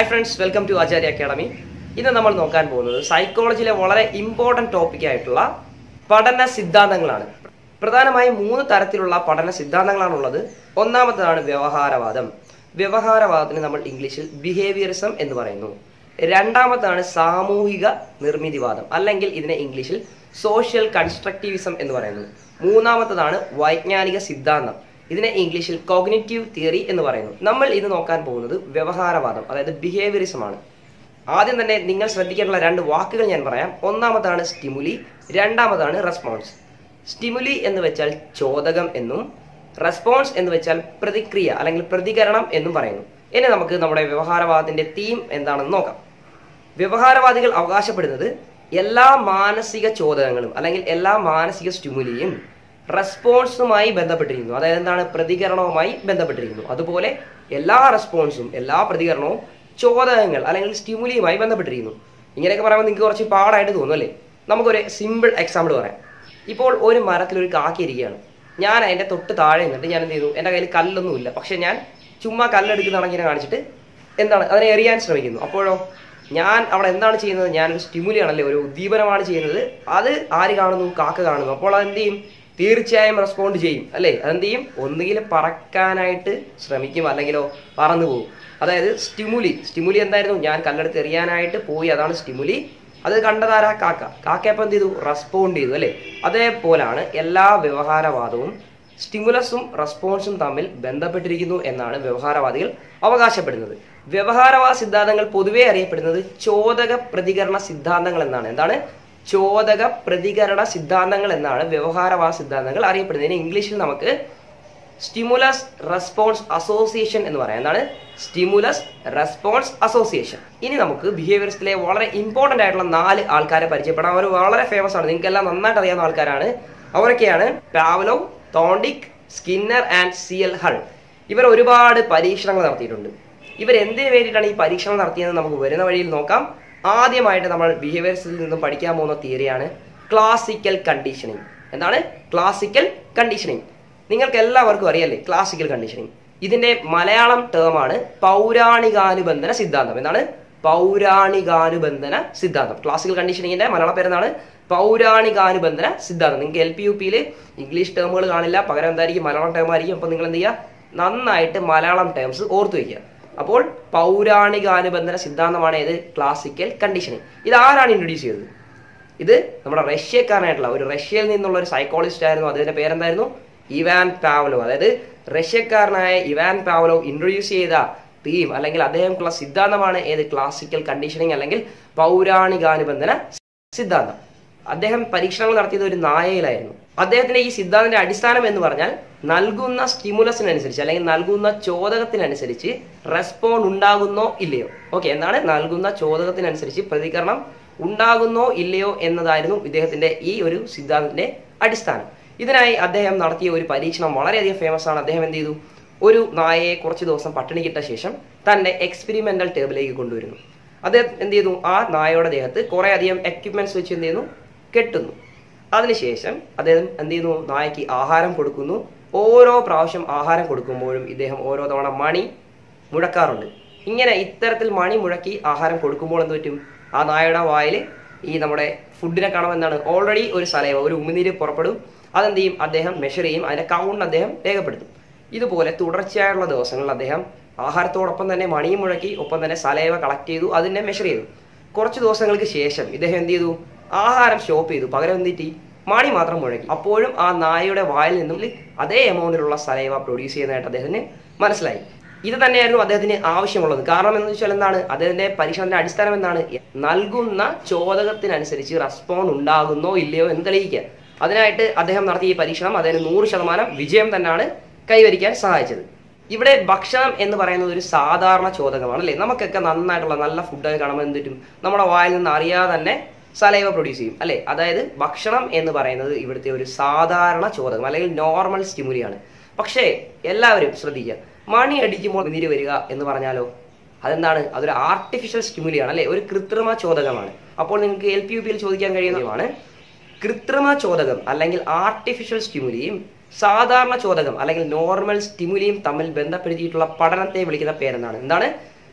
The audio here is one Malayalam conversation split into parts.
hi friends welcome to Acharya academy ഇന്ന് നമ്മൾ നോക്കാൻ പോകുന്നത് സൈക്കോളജിയിലെ വളരെ ഇമ്പോർട്ടൻറ്റ് ടോപ്പിക് ആയിട്ടുള്ള പഠന സിദ്ധാന്തങ്ങളാണ് പ്രധാനമായും മൂന്ന് തരത്തിലുള്ള പഠന സിദ്ധാന്തങ്ങളാണുള്ളത് ഒന്നാമത്തേതാണ് വ്യവഹാരവാദം വ്യവഹാരവാദത്തിന് നമ്മൾ ഇംഗ്ലീഷിൽ ബിഹേവിയറിസം എന്ന് പറയുന്നു രണ്ടാമത്താണ് സാമൂഹിക നിർമ്മിതിവാദം അല്ലെങ്കിൽ ഇതിനെ ഇംഗ്ലീഷിൽ സോഷ്യൽ കൺസ്ട്രക്റ്റിവിസം എന്ന് പറയുന്നു മൂന്നാമത്തതാണ് വൈജ്ഞാനിക സിദ്ധാന്തം ഇതിനെ ഇംഗ്ലീഷിൽ കോഗ്നിറ്റീവ് തിയറി എന്ന് പറയുന്നു നമ്മൾ ഇത് നോക്കാൻ പോകുന്നത് വ്യവഹാരവാദം അതായത് ബിഹേവിയറിസം ആണ് ആദ്യം തന്നെ നിങ്ങൾ ശ്രദ്ധിക്കേണ്ട രണ്ട് വാക്കുകൾ ഞാൻ പറയാം ഒന്നാമതാണ് സ്റ്റിമുലി രണ്ടാമതാണ് റെസ്പോൺസ് സ്റ്റിമുലി എന്ന് വെച്ചാൽ ചോദകം എന്നും റെസ്പോൺസ് എന്ന് വെച്ചാൽ പ്രതിക്രിയ അല്ലെങ്കിൽ പ്രതികരണം എന്നും പറയുന്നു ഇനി നമുക്ക് നമ്മുടെ വ്യവഹാരവാദത്തിന്റെ തീം എന്താണെന്ന് നോക്കാം വ്യവഹാരവാദികൾ അവകാശപ്പെടുന്നത് എല്ലാ മാനസിക ചോദകങ്ങളും അല്ലെങ്കിൽ എല്ലാ മാനസിക സ്റ്റിമുലിയും റെസ്പോൺസുമായി ബന്ധപ്പെട്ടിരിക്കുന്നു അതായത് എന്താണ് പ്രതികരണവുമായി ബന്ധപ്പെട്ടിരിക്കുന്നു അതുപോലെ എല്ലാ റെസ്പോൺസും എല്ലാ പ്രതികരണവും ചോദകങ്ങൾ അല്ലെങ്കിൽ സ്റ്റിമുലിയുമായി ബന്ധപ്പെട്ടിരിക്കുന്നു ഇങ്ങനെയൊക്കെ പറയുമ്പോൾ നിങ്ങൾക്ക് കുറച്ച് പാടായിട്ട് തോന്നും അല്ലേ നമുക്കൊരു സിമ്പിൾ എക്സാമ്പിൾ പറയാം ഇപ്പോൾ ഒരു മരത്തിൽ ഒരു കാക്കി ഇരിക്കുകയാണ് ഞാൻ അതിൻ്റെ തൊട്ട് താഴെ നിന്നിട്ട് ഞാൻ എന്ത് ചെയ്തു എൻ്റെ കയ്യിൽ കല്ലൊന്നുമില്ല പക്ഷെ ഞാൻ ചുമ്മാ കല്ലെടുക്കുന്നതാണെങ്കിൽ ഇങ്ങനെ കാണിച്ചിട്ട് എന്താണ് അതിനെ എറിയാൻ ശ്രമിക്കുന്നു അപ്പോഴോ ഞാൻ അവിടെ എന്താണ് ചെയ്യുന്നത് ഞാനൊരു സ്റ്റിമുലിയാണല്ലേ ഒരു ഉദ്ദീപനമാണ് ചെയ്യുന്നത് അത് ആര് കാണുന്നു കാക്ക കാണുന്നു അപ്പോൾ അതെന്ത് ചെയ്യും തീർച്ചയായും റെസ്പോണ്ട് ചെയ്യും അല്ലേ അതെന്ത് ചെയ്യും ഒന്നുകിൽ പറക്കാനായിട്ട് ശ്രമിക്കും അല്ലെങ്കിലോ പറന്നു പോകും അതായത് സ്റ്റിമുലി സ്റ്റിമുലി എന്തായിരുന്നു ഞാൻ കല്ലെടുത്ത് എറിയാനായിട്ട് പോയി അതാണ് സ്റ്റിമുലി അത് കണ്ടതാരാ കാക്ക കാക്ക അപ്പം എന്ത് ചെയ്തു റെസ്പോണ്ട് ചെയ്തു അല്ലേ അതേപോലാണ് എല്ലാ വ്യവഹാരവാദവും സ്റ്റിമുലസും റെസ്പോൺസും തമ്മിൽ ബന്ധപ്പെട്ടിരിക്കുന്നു എന്നാണ് വ്യവഹാരവാദികൾ അവകാശപ്പെടുന്നത് വ്യവഹാരവാദ സിദ്ധാന്തങ്ങൾ പൊതുവെ അറിയപ്പെടുന്നത് ചോദക പ്രതികരണ സിദ്ധാന്തങ്ങൾ എന്നാണ് എന്താണ് ചോദക പ്രതികരണ സിദ്ധാന്തങ്ങൾ എന്നാണ് വ്യവഹാരവാദ സിദ്ധാന്തങ്ങൾ അറിയപ്പെടുന്നത് ഇനി ഇംഗ്ലീഷിൽ നമുക്ക് സ്റ്റിമുലസ് റെസ്പോൺസ് അസോസിയേഷൻ എന്ന് പറയാം എന്താണ് സ്റ്റിമുലസ് റെസ്പോൺസ് അസോസിയേഷൻ ഇനി നമുക്ക് ബിഹേവിയറിസ്റ്റിലെ വളരെ ഇമ്പോർട്ടന്റ് ആയിട്ടുള്ള നാല് ആൾക്കാരെ പരിചയപ്പെടാം അവർ വളരെ ഫേമസ് ആണ് നിങ്ങൾക്ക് എല്ലാം നന്നായിട്ട് അറിയാവുന്ന ആൾക്കാരാണ് അവരൊക്കെയാണ് Pavlov Thorndike Skinner and C L Hull ഇവർ ഒരുപാട് പരീക്ഷണങ്ങൾ നടത്തിയിട്ടുണ്ട് ഇവർ എന്തിനു വേണ്ടിയിട്ടാണ് ഈ പരീക്ഷണം നടത്തിയതെന്ന് നമുക്ക് വരുന്ന വഴിയിൽ നോക്കാം ആദ്യമായിട്ട് നമ്മൾ ബിഹേവിയർസിൽ നിന്നും പഠിക്കാൻ പോകുന്ന തിയറിയാണ് ക്ലാസിക്കൽ കണ്ടീഷനിങ് എന്താണ് ക്ലാസിക്കൽ കണ്ടീഷനിങ് നിങ്ങൾക്ക് എല്ലാവർക്കും അറിയല്ലേ ക്ലാസിക്കൽ കണ്ടീഷനിങ് ഇതിന്റെ മലയാളം ടേം ആണ് പൗരാണികാനുബന്ധന സിദ്ധാന്തം എന്താണ് പൗരാണികാനുബന്ധന സിദ്ധാന്തം ക്ലാസിക്കൽ കണ്ടീഷനിങ്ങിന്റെ മലയാള പേരെന്താണ് പൗരാണികാനുബന്ധന സിദ്ധാന്തം നിങ്ങൾക്ക് എൽ പി യു പിയിൽ ഇംഗ്ലീഷ് ടേമുകൾ കാണില്ല പകരം എന്തായിരിക്കും മലയാളം ടേം ആയിരിക്കും അപ്പോൾ നിങ്ങൾ എന്ത് ചെയ്യുക നന്നായിട്ട് മലയാളം ടേംസ് ഓർത്തു വയ്ക്കുക അപ്പോൾ പൗരാണികാനുബന്ധന സിദ്ധാന്തമാണ് ഏത് ക്ലാസിക്കൽ കണ്ടീഷനിങ് ഇത് ആരാണ് ഇൻട്രൊഡ്യൂസ് ചെയ്തത് ഇത് നമ്മുടെ റഷ്യക്കാരനായിട്ടുള്ള ഒരു റഷ്യയിൽ നിന്നുള്ള ഒരു സൈക്കോളജിസ്റ്റ് ആയിരുന്നു അദ്ദേഹത്തിന്റെ പേരെന്തായിരുന്നു ഇവാൻ പാവലോ അതായത് റഷ്യക്കാരനായ ഇവാൻ പാവലോ ഇൻട്രൊഡ്യൂസ് ചെയ്ത തീം അല്ലെങ്കിൽ അദ്ദേഹമുള്ള സിദ്ധാന്തമാണ് ഏത് ക്ലാസിക്കൽ കണ്ടീഷനിങ് അല്ലെങ്കിൽ പൗരാണികാനുബന്ധന സിദ്ധാന്തം അദ്ദേഹം പരീക്ഷണങ്ങൾ നടത്തിയത് ഒരു നായയിലായിരുന്നു അദ്ദേഹത്തിന്റെ ഈ സിദ്ധാന്തത്തിന്റെ അടിസ്ഥാനം എന്ന് പറഞ്ഞാൽ നൽകുന്ന സ്റ്റിമുലസിനനുസരിച്ച് അല്ലെങ്കിൽ നൽകുന്ന ചോദകത്തിനനുസരിച്ച് റെസ്പോണ്ട് ഉണ്ടാകുന്നോ ഇല്ലയോ ഓക്കെ എന്താണ് നൽകുന്ന ചോദകത്തിനനുസരിച്ച് പ്രതികരണം ഉണ്ടാകുന്നോ ഇല്ലയോ എന്നതായിരുന്നു ഇദ്ദേഹത്തിന്റെ ഈ ഒരു സിദ്ധാന്തത്തിന്റെ അടിസ്ഥാനം ഇതിനായി അദ്ദേഹം നടത്തിയ ഒരു പരീക്ഷണം വളരെയധികം ഫേമസ് ആണ് അദ്ദേഹം എന്ത് ചെയ്തു ഒരു നായയെ കുറച്ച് ദിവസം പട്ടിണിക്കിട്ട ശേഷം തന്റെ എക്സ്പെരിമെന്റൽ ടേബിളിലേക്ക് കൊണ്ടുവരുന്നു അദ്ദേഹം എന്ത് ചെയ്യുന്നു ആ നായയുടെ ദേഹത്ത് കുറെ അധികം എക്യുപ്മെന്റ്സ് വെച്ച് എന്ത് ചെയ്യുന്നു കെട്ടുന്നു അതിനുശേഷം അദ്ദേഹം എന്ത് ചെയ്യുന്നു നായക്ക് ആഹാരം കൊടുക്കുന്നു ഓരോ പ്രാവശ്യം ആഹാരം കൊടുക്കുമ്പോഴും ഇദ്ദേഹം ഓരോ തവണ മണി മുഴക്കാറുണ്ട് ഇങ്ങനെ ഇത്തരത്തിൽ മണി മുഴക്കി ആഹാരം കൊടുക്കുമ്പോൾ എന്ത് പറ്റും ആ നായയുടെ വായിൽ ഈ നമ്മുടെ ഫുഡിനെ കാണാൻ എന്താണ് ഓൾറെഡി ഒരു സലൈവ ഒരു ഉമിനീര് പുറപ്പെടും അതെന്ത് ചെയ്യും അദ്ദേഹം മെഷർ ചെയ്യും അതിന്റെ കൗണ്ട് അദ്ദേഹം രേഖപ്പെടുത്തും ഇതുപോലെ തുടർച്ചയായുള്ള ദിവസങ്ങളിൽ അദ്ദേഹം ആഹാരത്തോടൊപ്പം തന്നെ മണിയും മുഴക്കി ഒപ്പം തന്നെ സലൈവ കളക്ട് ചെയ്തു അതിനെ മെഷർ ചെയ്തു കുറച്ച് ദിവസങ്ങൾക്ക് ശേഷം ഇദ്ദേഹം എന്ത് ചെയ്തു ആഹാരം സ്റ്റോപ്പ് ചെയ്തു പകരം എന്തിറ്റി മണി മാത്രം മുഴക്കി അപ്പോഴും ആ നായയുടെ വായിൽ നിന്നും അതേ എമൗണ്ടിലുള്ള സലൈവ പ്രൊഡ്യൂസ് ചെയ്യുന്നതായിട്ട് അദ്ദേഹത്തിന് മനസ്സിലായി ഇത് തന്നെയായിരുന്നു അദ്ദേഹത്തിന് ആവശ്യമുള്ളത് കാരണം എന്ന് വെച്ചാൽ എന്താണ് അദ്ദേഹത്തിന്റെ പരീക്ഷണത്തിന്റെ അടിസ്ഥാനം എന്താണ് നൽകുന്ന ചോദകത്തിനനുസരിച്ച് റെസ്പോണ്ട് ഉണ്ടാകുന്നോ ഇല്ലയോ എന്ന് തെളിയിക്കുക അതിനായിട്ട് അദ്ദേഹം നടത്തിയ ഈ പരീക്ഷണം അദ്ദേഹം നൂറ് ശതമാനം വിജയം തന്നെയാണ് കൈവരിക്കാൻ സഹായിച്ചത് ഇവിടെ ഭക്ഷണം എന്ന് പറയുന്നത് ഒരു സാധാരണ ചോദകമാണ് അല്ലേ നമുക്കൊക്കെ നന്നായിട്ടുള്ള നല്ല ഫുഡൊക്കെ കാണുമ്പോൾ എന്ത് പറ്റും നമ്മുടെ വായിൽ നിന്ന് അറിയാതെ തന്നെ സലൈവ പ്രൊഡ്യൂസ് ചെയ്യും അല്ലേ അതായത് ഭക്ഷണം എന്ന് പറയുന്നത് ഇവിടുത്തെ ഒരു സാധാരണ ചോദകം അല്ലെങ്കിൽ നോർമൽ സ്റ്റിമുലിയാണ് പക്ഷേ എല്ലാവരും ശ്രദ്ധിക്കുക മണി അടിക്കുമ്പോൾ നീര് വരിക എന്ന് പറഞ്ഞാലോ അതെന്താണ് അതൊരു ആർട്ടിഫിഷ്യൽ സ്റ്റിമുലിയാണ് അല്ലേ ഒരു കൃത്രിമ ചോദകമാണ് അപ്പോൾ നിങ്ങൾക്ക് എൽ പി യു പിയിൽ ചോദിക്കാൻ കഴിയുന്നതാണ് കൃത്രിമ ചോദകം അല്ലെങ്കിൽ ആർട്ടിഫിഷ്യൽ സ്റ്റിമുലിയും സാധാരണ ചോദകം അല്ലെങ്കിൽ നോർമൽ സ്റ്റിമുലിയും തമ്മിൽ ബന്ധപ്പെടുത്തിയിട്ടുള്ള പഠനത്തെ വിളിക്കുന്ന പേരെന്താണ് എന്താണ്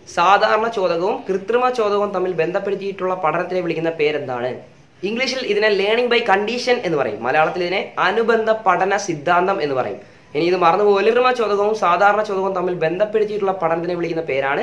സാധാരണ ചോദകവും കൃത്രിമ ചോദകവും തമ്മിൽ ബന്ധപ്പെടുത്തിയിട്ടുള്ള പഠനത്തിനെ വിളിക്കുന്ന പേരെന്താണ് ഇംഗ്ലീഷിൽ ഇതിനെ ലേണിംഗ് ബൈ കണ്ടീഷൻ എന്ന് പറയും മലയാളത്തിൽ ഇതിനെ അനുബന്ധ പഠന സിദ്ധാന്തം എന്ന് പറയും ഇനി ഇത് മറന്നുപോലെ കൃത്രിമ ചോദകവും സാധാരണ ചോദകവും തമ്മിൽ ബന്ധപ്പെടുത്തിയിട്ടുള്ള പഠനത്തിനെ വിളിക്കുന്ന പേരാണ്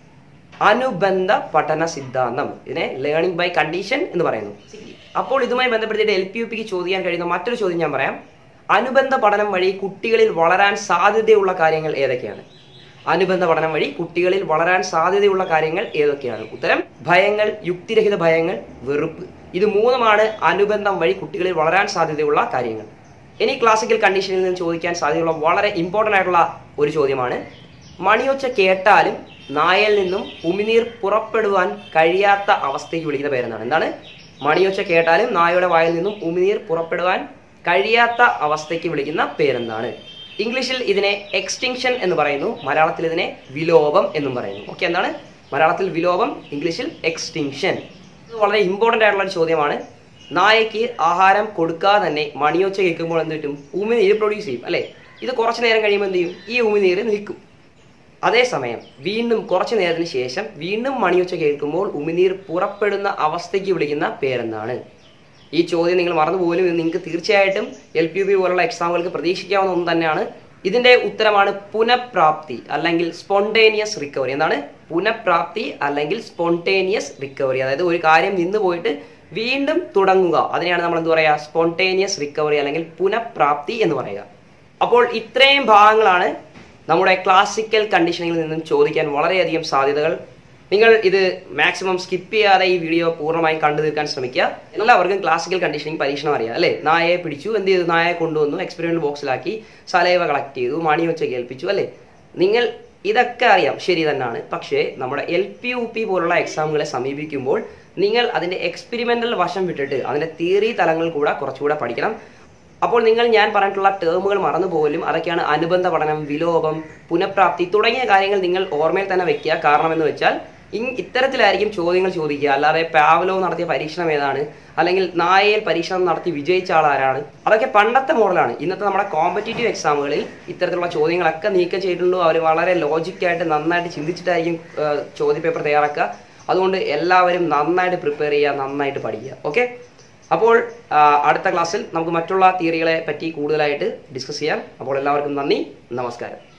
അനുബന്ധ പഠന സിദ്ധാന്തം ഇതിനെ ലേണിംഗ് ബൈ കണ്ടീഷൻ എന്ന് പറയുന്നു അപ്പോൾ ഇതുമായി ബന്ധപ്പെടുത്തിയിട്ട് എൽ പി യു പിക്ക് ചോദിക്കാൻ കഴിയുന്ന മറ്റൊരു ചോദ്യം ഞാൻ പറയാം അനുബന്ധ പഠനം വഴി കുട്ടികളിൽ വളരാൻ സാധ്യതയുള്ള കാര്യങ്ങൾ ഏതൊക്കെയാണ് അനുബന്ധ പഠനം വഴി കുട്ടികളിൽ വളരാൻ സാധ്യതയുള്ള കാര്യങ്ങൾ ഏതൊക്കെയാണ് ഉത്തരം ഭയങ്ങൾ യുക്തിരഹിത ഭയങ്ങൾ വെറുപ്പ് ഇത് മൂന്നുമാണ് അനുബന്ധം വഴി കുട്ടികളിൽ വളരാൻ സാധ്യതയുള്ള കാര്യങ്ങൾ ഇനി ക്ലാസിക്കൽ കണ്ടീഷനിൽ നിന്ന് ചോദിക്കാൻ സാധ്യതയുള്ള വളരെ ഇമ്പോർട്ടൻ്റ് ആയിട്ടുള്ള ഒരു ചോദ്യമാണ് മണിയൊച്ച കേട്ടാലും നായയിൽ നിന്നും ഉമിനീർ പുറപ്പെടുവാൻ കഴിയാത്ത അവസ്ഥയ്ക്ക് വിളിക്കുന്ന പേരെന്താണ് എന്താണ് മണിയൊച്ച കേട്ടാലും നായയുടെ വായിൽ നിന്നും ഉമിനീർ പുറപ്പെടുവാൻ കഴിയാത്ത അവസ്ഥയ്ക്ക് വിളിക്കുന്ന പേരെന്താണ് ഇംഗ്ലീഷിൽ ഇതിനെ എക്സ്റ്റിങ്ഷൻ എന്ന് പറയുന്നു മലയാളത്തിൽ ഇതിനെ വിലോപം എന്നും പറയുന്നു ഓക്കെ എന്താണ് മലയാളത്തിൽ വിലോപം ഇംഗ്ലീഷിൽ എക്സ്റ്റിങ്ഷൻ ഇത് വളരെ ഇമ്പോർട്ടൻ്റ് ആയിട്ടുള്ള ഒരു ചോദ്യമാണ് നായയ്ക്ക് ആഹാരം കൊടുക്കാതെ തന്നെ മണിയൊച്ച കേൾക്കുമ്പോൾ എന്ത് കിട്ടും ഉമിനീര് പ്രൊഡ്യൂസ് ചെയ്യും അല്ലേ ഇത് കുറച്ച് നേരം കഴിയുമ്പോൾ എന്ത് ചെയ്യും ഈ ഉമിനീര് നിൽക്കും അതേസമയം വീണ്ടും കുറച്ചു നേരത്തിന് ശേഷം വീണ്ടും മണിയൊച്ച കേൾക്കുമ്പോൾ ഉമിനീർ പുറപ്പെടുന്ന അവസ്ഥയ്ക്ക് വിളിക്കുന്ന പേരെന്താണ് ഈ ചോദ്യം നിങ്ങൾ മറന്നു പോലും ഇത് നിങ്ങൾക്ക് തീർച്ചയായിട്ടും എൽ പി യു പി പോലുള്ള എക്സാമുകൾക്ക് പ്രതീക്ഷിക്കാവുന്ന ഒന്ന് തന്നെയാണ് ഇതിന്റെ ഉത്തരമാണ് പുനഃപ്രാപ്തി അല്ലെങ്കിൽ സ്പോണ്ടേനിയസ് റിക്കവറി എന്താണ് പുനഃപ്രാപ്തി അല്ലെങ്കിൽ സ്പോണ്ടേനിയസ് റിക്കവറി അതായത് ഒരു കാര്യം നിന്ന് പോയിട്ട് വീണ്ടും തുടങ്ങുക അതിനെയാണ് നമ്മൾ എന്ത് പറയുക സ്പോണ്ടേനിയസ് റിക്കവറി അല്ലെങ്കിൽ പുനഃപ്രാപ്തി എന്ന് പറയുക അപ്പോൾ ഇത്രയും ഭാഗങ്ങളാണ് നമ്മുടെ ക്ലാസിക്കൽ കണ്ടീഷനിങ്ങിൽ നിന്നും ചോദിക്കാൻ വളരെയധികം സാധ്യതകൾ നിങ്ങൾ ഇത് മാക്സിമം സ്കിപ്പ് ചെയ്യാതെ ഈ വീഡിയോ പൂർണ്ണമായും കണ്ടു തീർക്കാൻ ശ്രമിക്കുക എല്ലാവർക്കും ക്ലാസിക്കൽ കണ്ടീഷനിങ് പരീക്ഷണം അറിയാം അല്ലേ നായയെ പിടിച്ചു എന്ത് ചെയ്തു നായയെ കൊണ്ടുവന്നു എക്സ്പെരിമെന്റ് ബോക്സിലാക്കി സലൈവ കളക്ട് ചെയ്തു മണി വെച്ച് കേൾപ്പിച്ചു അല്ലേ നിങ്ങൾ ഇതൊക്കെ അറിയാം ശരി തന്നെയാണ് പക്ഷേ നമ്മുടെ എൽ പി യു പി പോലുള്ള എക്സാമുകളെ സമീപിക്കുമ്പോൾ നിങ്ങൾ അതിന്റെ എക്സ്പെരിമെന്റൽ വശം വിട്ടിട്ട് അതിന്റെ തിയറി തലങ്ങൾ കൂടെ കുറച്ചുകൂടെ പഠിക്കണം അപ്പോൾ നിങ്ങൾ ഞാൻ പറഞ്ഞിട്ടുള്ള ടേമുകൾ മറന്നു പോലും അതൊക്കെയാണ് അനുബന്ധ പഠനം വിലോപം പുനഃപ്രാപ്തി തുടങ്ങിയ കാര്യങ്ങൾ നിങ്ങൾ ഓർമ്മയിൽ തന്നെ വെക്കുക കാരണം എന്ന് വെച്ചാൽ ഇ- ഇത്തരത്തിലായിരിക്കും ചോദ്യങ്ങൾ ചോദിക്കുക അല്ലാതെ പാവലോ നടത്തിയ പരീക്ഷണം ഏതാണ് അല്ലെങ്കിൽ നായയിൽ പരീക്ഷണം നടത്തി വിജയിച്ച ആൾ ആരാണ് അതൊക്കെ പണ്ടത്തെ മോഡലാണ് ഇന്നത്തെ നമ്മുടെ കോമ്പറ്റേറ്റീവ് എക്സാമുകളിൽ ഇത്തരത്തിലുള്ള ചോദ്യങ്ങളൊക്കെ നീക്കം ചെയ്തിട്ടുണ്ടോ അവർ വളരെ ലോജിക്കായിട്ട് നന്നായിട്ട് ചിന്തിച്ചിട്ടായിരിക്കും ഏഹ്, ചോദ്യപേപ്പർ തയ്യാറാക്കുക അതുകൊണ്ട് എല്ലാവരും നന്നായിട്ട് പ്രിപ്പയർ ചെയ്യുക നന്നായിട്ട് പഠിക്കുക ഓക്കെ അപ്പോൾ ആ, അടുത്ത ക്ലാസ്സിൽ നമുക്ക് മറ്റുള്ള തിയറികളെ പറ്റി കൂടുതലായിട്ട് ഡിസ്കസ് ചെയ്യാം അപ്പോൾ എല്ലാവർക്കും നന്ദി നമസ്കാരം